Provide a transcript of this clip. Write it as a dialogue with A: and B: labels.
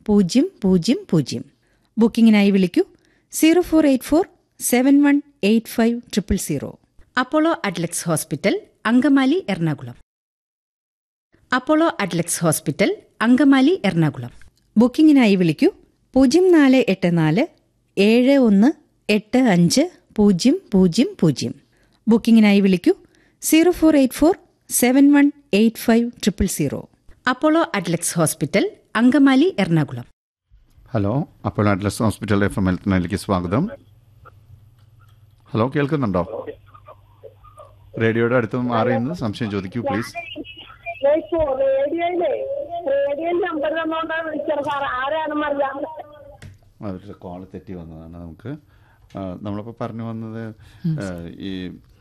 A: പൂജ്യം പൂജ്യം പൂജ്യം ബുക്കിംഗിനായി വിളിക്കൂ zero four eight four seven one eight five triple zero Apollo Adlux hospital Angamaly Ernakulam Apollo Adlux hospital Angamaly Ernakulam ബുക്കിംഗിനായി വിളിക്കൂ പൂജ്യം നാല് എട്ട് നാല് ഏഴ് ഒന്ന് എട്ട് അഞ്ച് പൂജ്യം പൂജ്യം പൂജ്യം ബുക്കിംഗിനായി വിളിക്കൂ zero four eight four seven one eight five triple zero Apollo Adlux hospital Angamaly Ernakulam
B: hello Apollo Adlux hospital F M ഹെൽത്തിനിലേക്ക് സ്വാഗതം ഹലോ കേൾക്കുന്നുണ്ടോ റേഡിയോയുടെ അടുത്ത് മാറി നിന്ന് സംശയം ചോദിക്കൂ പ്ലീസ്
C: ഇപ്പോ റേഡിയോയിലേ റേഡിയോയിൽ നമ്പർ തന്നോണ്ടാണ് വിളിച്ചത് സാർ ആരാണെന്ന് അറിയാം
B: അവരുടെ കോൾ തെറ്റി വന്നതാണ് നമുക്ക് ആ, നമ്മളിപ്പോൾ പറഞ്ഞു വന്നത് ആ, ഈ